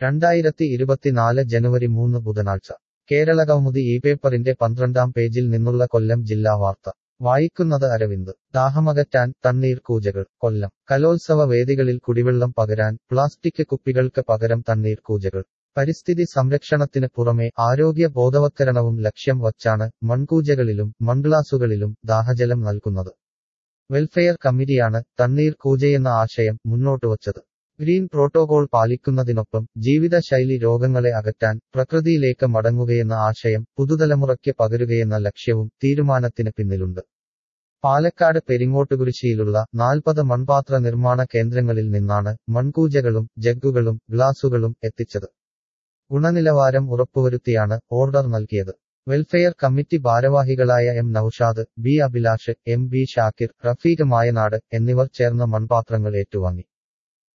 രണ്ടായിരത്തി ഇരുപത്തിനാല് ജനുവരി മൂന്ന് ബുധനാഴ്ച കേരളകൗമുദി ഈ പേപ്പറിന്റെ പന്ത്രണ്ടാം പേജിൽ നിന്നുള്ള കൊല്ലം ജില്ലാ വാർത്ത വായിക്കുന്നത് അരവിന്ദ് ദാഹമകറ്റാൻ തണ്ണീർ കൂജകൾ കൊല്ലം കലോത്സവ വേദികളിൽ കുടിവെള്ളം പകരാൻ പ്ലാസ്റ്റിക് കുപ്പികൾക്ക് പകരം തണ്ണീർ കൂജകൾ പരിസ്ഥിതി സംരക്ഷണത്തിന് പുറമെ ആരോഗ്യ ബോധവത്കരണവും ലക്ഷ്യം വച്ചാണ് മൺകൂജകളിലും മൺഗ്ലാസുകളിലും ദാഹജലം നൽകുന്നത് വെൽഫെയർ കമ്മിറ്റിയാണ് തണ്ണീർ കൂജയെന്ന ആശയം മുന്നോട്ടുവച്ചത് ഗ്രീൻ പ്രോട്ടോകോൾ പാലിക്കുന്നതിനൊപ്പം ജീവിതശൈലി രോഗങ്ങളെ അകറ്റാൻ പ്രകൃതിയിലേക്ക് മടങ്ങുകയെന്ന ആശയം പുതുതലമുറയ്ക്ക് പകരുകയെന്ന ലക്ഷ്യവും തീരുമാനത്തിന് പിന്നിലുണ്ട് പാലക്കാട് പെരിങ്ങോട്ടുകുരിശിയിലുള്ള നാൽപ്പത് മൺപാത്ര നിർമ്മാണ കേന്ദ്രങ്ങളിൽ നിന്നാണ് മൺകൂജകളും ജഗ്ഗുകളും ഗ്ലാസുകളും എത്തിച്ചത് ഗുണനിലവാരം ഉറപ്പുവരുത്തിയാണ് ഓർഡർ നൽകിയത് വെൽഫെയർ കമ്മിറ്റി ഭാരവാഹികളായ M Noushad B Abhilash M B Shakir Rafeeq Mayanad എന്നിവർ ചേർന്ന മൺപാത്രങ്ങൾ ഏറ്റുവാങ്ങി